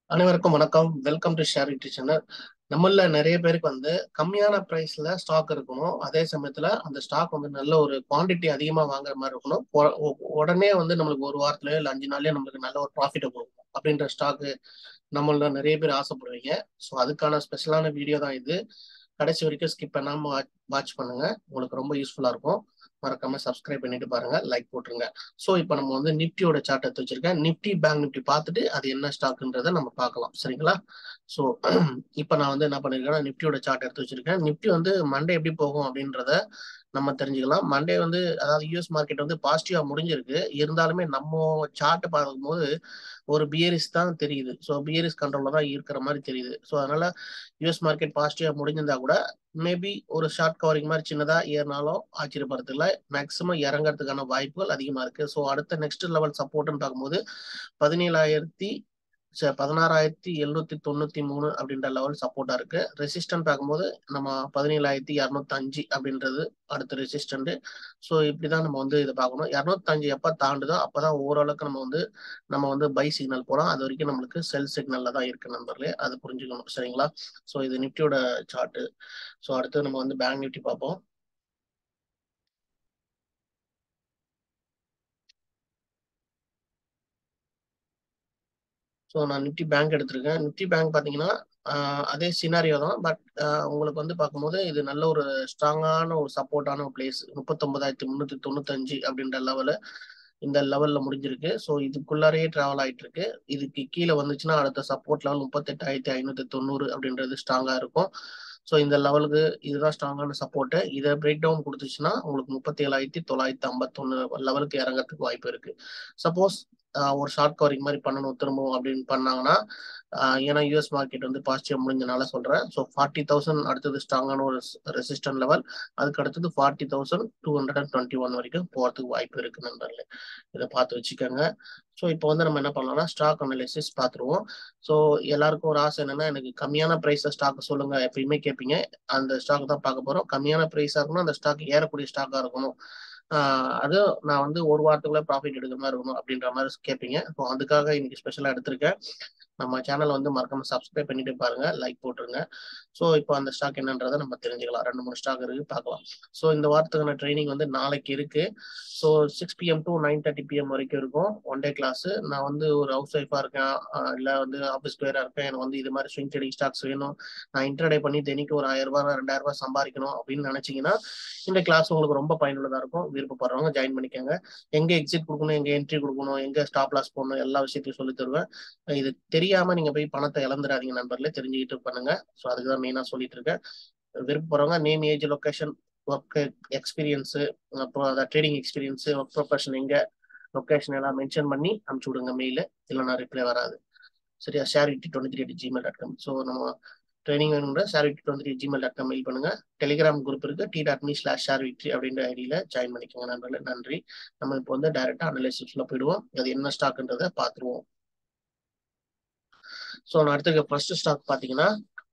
அனைவருக்கும் வணக்கம் welcome to ஷேரிட்டி channel நம்மள நிறைய பேருக்கு வந்து கம்மியான பிரைஸ்ல ஸ்டாக் இருக்கணும் அதே சமயத்துல அந்த ஸ்டாக் வந்து நல்ல ஒரு குவாண்டிட்டி அதிகமா வாங்குற மாதிரி இருக்கணும் உ- உ- உடனே வந்து நம்மளுக்கு ஒரு வாரத்துலயோ இல்லை அஞ்சு நாள்லயோ நம்மளுக்கு நல்ல ஒரு ப்ராஃபிட்டை கொடுக்கும் அப்படின்ற ஸ்டாக் நம்மள நிறைய பேர் ஆசைப்படுவீங்க ஸோ அதுக்கான ஸ்பெஷலான வீடியோ தான் இது கடைசி வரைக்கும் ஸ்கிப் பண்ணாம வாட்ச் பண்ணுங்க உங்களுக்கு ரொம்ப யூஸ்ஃபுல்லா இருக்கும் மறக்காம சப்ஸ்கிரைப் பண்ணிட்டு பாருங்க லைக் போட்டுருங்க ஸோ இப்போ நம்ம வந்து நிப்டியோட சார்ட் எடுத்து வச்சிருக்கேன் நிப்டி பேங்க் நிப்டி பார்த்துட்டு அது என்ன ஸ்டாக்ன்றதை நம்ம பார்க்கலாம் சரிங்களா ஸோ இப்போ நான் வந்து என்ன பண்ணிருக்கேன்னா நிப்டியோட சார்ட் எடுத்து வச்சிருக்கேன் நிப்டி வந்து மண்டே எப்படி போகும் அப்படின்றத நம்ம தெரிஞ்சுக்கலாம் மண்டே வந்து அதாவது யூஎஸ் மார்க்கெட் வந்து பாசிட்டிவா முடிஞ்சிருக்கு இருந்தாலுமே நம்ம சார்ட் பார்க்கும்போது ஒரு பியரிஸ் தான் தெரியுது ஸோ பியரிஸ் கண்ட்ரோல்ல தான் இருக்கிற மாதிரி தெரியுது ஸோ அதனால யூஎஸ் மார்க்கெட் பாசிட்டிவா முடிஞ்சிருந்தா கூட மேபி ஒரு ஷார்ட் கவரிங் மாதிரி சின்னதா ஏறினாலும் ஆச்சரியப்படுறதுல மேக்ஸிமம் இறங்கறதுக்கான வாய்ப்புகள் அதிகமா இருக்கு ஸோ அடுத்த நெக்ஸ்ட் லெவல் சப்போர்ட்னு பார்க்கும்போது பதினேழாயிரத்தி ச- பதினாறாயிரத்தி எழுநூத்தி தொண்ணூத்தி மூணு அப்படின்ற லெவல் சப்போர்ட்டா இருக்கு ரெசிஸ்டன்ட் பார்க்கும்போது நம்ம பதினேழாயிரத்தி இரநூத்தி அஞ்சு அப்படின்றது அடுத்த ரெசிஸ்டன்ட் ஸோ இப்படிதான் நம்ம வந்து இதை பார்க்கணும் இரநூத்தஞ்சு எப்ப தாண்டுதோ அப்பதான் ஓரளவுக்கு நம்ம வந்து நம்ம வந்து பை சிக்னல் போறோம் அது வரைக்கும் நம்மளுக்கு செல் சிக்னல்ல தான் இருக்கு நண்பர்களே அது புரிஞ்சுக்கணும் சரிங்களா ஸோ இது நிப்டியோட சார்ட் ஸோ அடுத்து நம்ம வந்து பேங்க் நிப்டி பார்ப்போம் ஸோ நான் நிப்டி பேங்க் எடுத்திருக்கேன் நிப்டி பேங்க் பார்த்தீங்கன்னா ஆஹ் அதே சினாரியோ தான் பட் உங்களுக்கு வந்து பார்க்கும்போது இது நல்ல ஒரு ஸ்ட்ராங்கான ஒரு சப்போர்ட்டான ஒரு பிளேஸ் முப்பத்தொன்பதாயிரத்தி முந்நூற்றி தொண்ணூத்தஞ்சு அப்படின்ற லெவலு இந்த லெவல்ல முடிஞ்சிருக்கு ஸோ இதுக்குள்ளாரையே டிராவல் ஆயிட்டு இருக்கு இதுக்கு கீழே வந்துச்சுன்னா அடுத்த சப்போர்ட் லெவல் முப்பத்தெட்டாயிரத்தி ஐநூத்தி தொண்ணூறு அப்படின்றது ஸ்ட்ராங்கா இருக்கும் ஸோ இந்த லெவலுக்கு இதுதான் ஸ்ட்ராங்கான சப்போர்ட்டு இதை பிரேக் டவுன் கொடுத்துச்சுன்னா உங்களுக்கு முப்பத்தி ஏழாயிரத்தி தொள்ளாயிரத்தி ஐம்பத்தொன்னு லெவலுக்கு இறங்கறதுக்கு வாய்ப்பு இருக்கு சப்போஸ் ஒரு ஷார்ட் கவரிங் மாதிரி பண்ணணும் திரும்பவும் அப்படின்னு பண்ணாங்கன்னா ஆஹ் ஏன்னா யூஎஸ் மார்க்கெட் வந்து பாசிட்டிவ் முடிஞ்சனால சொல்றேன் ஸோ ஃபார்ட்டி தௌசண்ட் அடுத்தது ஸ்ட்ராங்கான ஒரு ரெசிஸ்டன்ட் லெவல் அதுக்கு அடுத்தது forty thousand two hundred and twenty one வரைக்கும் போறதுக்கு வாய்ப்பு இருக்கு நண்பர்களே இதை பார்த்து வச்சுக்கோங்க ஸோ இப்போ வந்து நம்ம என்ன பண்ணலாம்னா ஸ்டாக் அனலிசிஸ் பார்த்துருவோம் ஸோ எல்லாருக்கும் ஒரு ஆசை என்னன்னா எனக்கு கம்மியான ப்ரைஸை ஸ்டாக் சொல்லுங்க எப்பயுமே கேட்பீங்க அந்த ஸ்டாக் தான் பார்க்க போறோம் கம்மியான ப்ரைஸா இருக்கணும் அந்த ஸ்டாக் ஏறக்கூடிய ஸ்டாக்கா இருக்கணும் ஆஹ் அது நான் வந்து ஒரு வாரத்துக்குள்ள ப்ராஃபிட் எடுக்கிற மாதிரி இருக்கணும் அப்படின்ற மாதிரி கேட்பீங்க ஸோ அதுக்காக இன்னைக்கு ஸ்பெஷலாக எடுத்திருக்கேன் நம்ம சேனலை வந்து மறக்காம சப்ஸ்கிரைப் பண்ணிட்டு பாருங்க லைக் போட்டுருங்க ஸோ இப்போ அந்த ஸ்டாக் என்னன்றதை நம்ம தெரிஞ்சுக்கலாம் ரெண்டு மூணு ஸ்டாக் இருக்கு பார்க்கலாம் ஸோ இந்த வாரத்துக்கான ட்ரைனிங் வந்து நாளைக்கு இருக்கு so six PM to nine thirty PM வரைக்கும் இருக்கும் ஒன் டே கிளாஸ் நான் வந்து ஒரு ஹவுஸ் ஒய்ஃபா இருக்கேன் ஆஹ் இல்ல வந்து ஆஃபீஸ் பிளேயரா இருக்கேன் எனக்கு வந்து இது மாதிரி ஸ்விங் ட்ரேடிங் ஸ்டாக்ஸ் வேணும் நான் இன்டர்டே பண்ணி தினைக்கு ஒரு ஆயிரம் ரூபாய் ரெண்டாயிரம் ரூபாய் சம்பாதிக்கணும் அப்படின்னு நினைச்சீங்கன்னா இந்த கிளாஸ் உங்களுக்கு ரொம்ப பயனுள்ளதா இருக்கும் விருப்பப்படுறவங்க ஜாயின் பண்ணிக்கோங்க எங்க எக்ஸிட் கொடுக்கணும் எங்க என்ட்ரி கொடுக்கணும் எங்க ஸ்டாப் லாஸ் போடணும் எல்லா விஷயத்தையும் சொல்லி தருவேன் இது தெரியாம நீங்க போய் பணத்தை இழந்துடாதீங்க நண்பர்களே தெரிஞ்சுக்கிட்டு பண்ணுங்க ஸோ அதுக்கு தான் மெயினா சொல்லிட்டு இருக்கேன் விருப்பப்படுறவங்க name age location work experience அப்புறம் அதை ட்ரேடிங் எக்ஸ்பீரியன்ஸ் ஒர்க் ப்ரொஃபஷன் எங்க லொக்கேஷன் எல்லாம் மென்ஷன் பண்ணி அனுப்பிச்சு விடுங்க மெயில இல்லைனா ரிப்ளை வராது சரியா ஷேர் இட்டி twenty three Gmail dot com so நம்ம ட்ரைனிங் வேணுங்கிற share victory twenty three Gmail dot com mail பண்ணுங்க டெலிகிராம் குரூப் இருக்கு T dot me slash share victory அப்படின்ற ஐடியில ஜாயின் பண்ணிக்கோங்க நண்பர்களே நன்றி நம்ம இப்போ வந்து டைரக்டா அனலிசிஸ்ல போயிடுவோம் அது என்ன ஸ்டாக்ன்றதை பார்த்துருவோம் ஸோ நான் அடுத்த ஃபர்ஸ்ட் ஸ்டாக் பார்த்தீங்கன்னா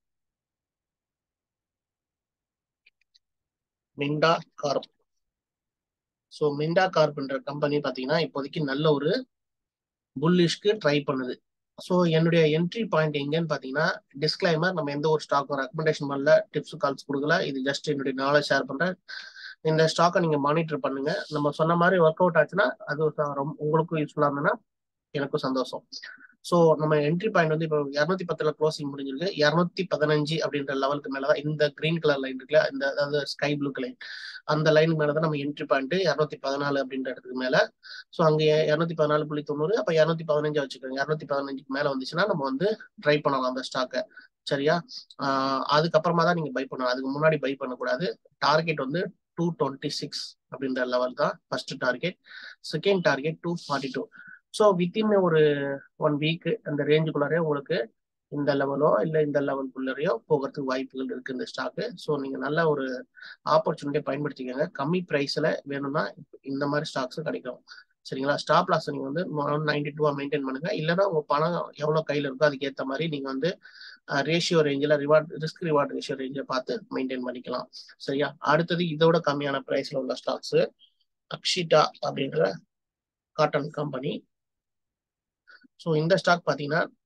மிண்டா கார்ப் ஸோ மிண்டா கார்ப்ன்ற கம்பெனி பார்த்தீங்கன்னா இப்போதைக்கு நல்ல ஒரு புல்லிஷ்க்கு ட்ரை பண்ணுது ஸோ என்னுடைய என்ட்ரி பாயிண்ட் எங்கன்னு பார்த்தீங்கன்னா டிஸ்கிளைமர் நம்ம எந்த ஒரு ஸ்டாக்கும் ரெக்கமெண்டேஷன் பண்ணல டிப்ஸ் கால்ஸ் கொடுக்கல இது ஜஸ்ட் என்னுடைய நாலேஜ் ஷேர் பண்ணுறேன் இந்த ஸ்டாக்கை நீங்கள் மானிட்டர் பண்ணுங்க நம்ம சொன்ன மாதிரி ஒர்க் அவுட் ஆச்சுன்னா அது ரொம்ப உங்களுக்கும் யூஸ்ஃபுல்லாக இருந்ததுன்னா எனக்கும் சந்தோஷம் ஸோ நம்ம என்ட்ரி பாயிண்ட் வந்து இப்போ இரநூத்தி பத்துல க்ளோசிங் முடிஞ்சிருக்கு இரநூத்தி பதினஞ்சு அப்படின்ற லெவலுக்கு மேலதான் இந்த கிரீன் கலர் லைன் இருக்குல்ல இந்த அதாவது ஸ்கை ப்ளூ லைன் அந்த லைன் மேலதான் நம்ம என்ட்ரி பாயிண்ட் இரநூத்தி பதினாலு அப்படின்ற இடத்துக்கு மேல ஸோ அங்க இரநூத்தி பதினாலு புள்ளி தொண்ணூறு அப்ப இரநூத்தி பதினஞ்சு வச்சுக்கோங்க இரநூத்தி பதினஞ்சுக்கு மேல வந்துச்சுன்னா நம்ம வந்து ட்ரை பண்ணலாம் அந்த ஸ்டாக்கை சரியா ஆஹ் அதுக்கப்புறமா தான் நீங்க பை பண்ணணும் அதுக்கு முன்னாடி பை பண்ணக்கூடாது டார்கெட் வந்து டூ டுவெண்ட்டி சிக்ஸ் அப்படின்ற லெவல் தான் first target second target two forty two so within ஒரு ஒன் வீக் அந்த ரேஞ்சுக்குள்ளாரே உங்களுக்கு இந்த லெவலோ இல்லை இந்த லெவலுக்குள்ளரையோ போகிறதுக்கு வாய்ப்புகள் இருக்கு இந்த ஸ்டாக்கு ஸோ நீங்க நல்ல ஒரு ஆப்பர்ச்சுனிட்டியை பயன்படுத்திக்கோங்க கம்மி ப்ரைஸ்ல வேணும்னா இந்த மாதிரி ஸ்டாக்ஸ் கிடைக்கும் சரிங்களா ஸ்டாப் லாஸ் நீங்க வந்து நைன்டி டூவா மெயின்டைன் பண்ணுங்க இல்லைன்னா உங்க பணம் எவ்வளவு கையில இருக்கோ அதுக்கு ஏற்ற மாதிரி நீங்க வந்து ரேஷியோ ரேஞ்சில் ரிவார்ட் ரிஸ்க் ரிவார்ட் ரேஷியோ ரேஞ்சை பார்த்து மெயின்டைன் பண்ணிக்கலாம் சரியா அடுத்தது இதோட கம்மியான ப்ரைஸ்ல உள்ள ஸ்டாக்ஸ் அக்ஷிட்டா அப்படின்ற காட்டன் கம்பெனி ஸோ இந்த ஸ்டாக் பார்த்தீங்கன்னா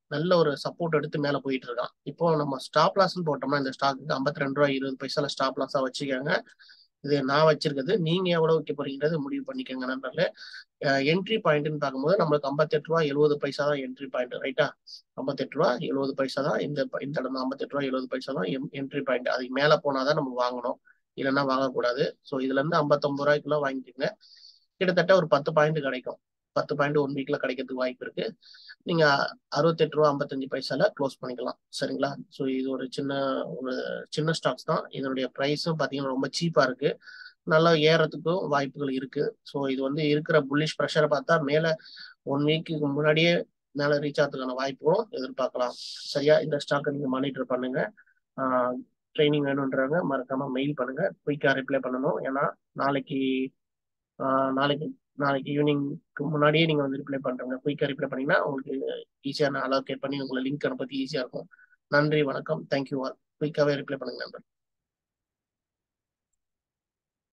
நல்ல ஒரு சப்போர்ட் எடுத்து மேல போயிட்டு இருக்கான் இப்போ நம்ம ஸ்டாப் லாஸ்ன்னு போட்டோம்னா இந்த ஸ்டாக்கு ஐம்பத்தி ரெண்டு ரூபா இருபது பைசால ஸ்டாப் லாஸா வச்சுக்கோங்க இது நான் வச்சிருக்கிறது நீங்க எவ்வளவு வைக்க போறீங்கிறது முடிவு பண்ணிக்கோங்க நண்பர்களே என்ட்ரி பாயிண்ட்னு பார்க்கும்போது நம்மளுக்கு ஐம்பத்தெட்டு ரூபா எழுபது பைசா தான் என்ட்ரி பாயிண்ட் ரைட்டா ஐம்பத்தெட்டு ரூபா எழுபது பைசா தான் இந்த இந்த இடம் ஐம்பத்தெட்டு ரூபா எழுபது பைசா தான் என்ட்ரி பாயிண்ட் அதுக்கு மேல போனாதான் நம்ம வாங்கணும் இல்லைன்னா வாங்கக்கூடாது ஸோ இதுல இருந்து ஐம்பத்தொன்பது ரூபாய்க்குள்ள வாங்கிக்கோங்க கிட்டத்தட்ட ஒரு பத்து பாயிண்ட் கிடைக்கும் பத்து பாயிண்ட் ஒன் வீக்ல கிடைக்கிறதுக்கு வாய்ப்பு இருக்கு நீங்க அறுபத்தெட்டு ரூபா ஐம்பத்தஞ்சு பைசால க்ளோஸ் பண்ணிக்கலாம் சரிங்களா ஸோ இது ஒரு சின்ன ஒரு சின்ன ஸ்டாக்ஸ் தான் இதனுடைய ப்ரைஸும் பார்த்தீங்கன்னா ரொம்ப சீப்பா இருக்கு நல்லா ஏறதுக்கும் வாய்ப்புகள் இருக்கு ஸோ இது வந்து இருக்கிற புல்லிஷ் ப்ரெஷரை பார்த்தா மேல ஒன் வீக்குக்கு முன்னாடியே மேல ரீச் ஆகிறதுக்கான வாய்ப்புகளும் எதிர்பார்க்கலாம் சரியா இந்த ஸ்டாக்கை நீங்க மானிட்டர் பண்ணுங்க ட்ரைனிங் வேணுன்றாங்க மறக்காம மெயில் பண்ணுங்க குயிக்கா ரிப்ளை பண்ணணும் ஏன்னா நாளைக்கு நாளைக்கு நாளைக்கு ஈவினிங்க்கு முன்னாடியே நீங்க வந்து ரிப்ளை பண்றீங்க குயிக்கா ரிப்ளை பண்ணீங்கன்னா உங்களுக்கு ஈஸியா நான் அலோகேட் பண்ணி உங்களை லிங்க் அனுப்பி ஈஸியா இருக்கும் நன்றி வணக்கம் தேங்க்யூ ஆல் குயிக்காவே ரிப்ளை பண்ணுங்க நண்பர்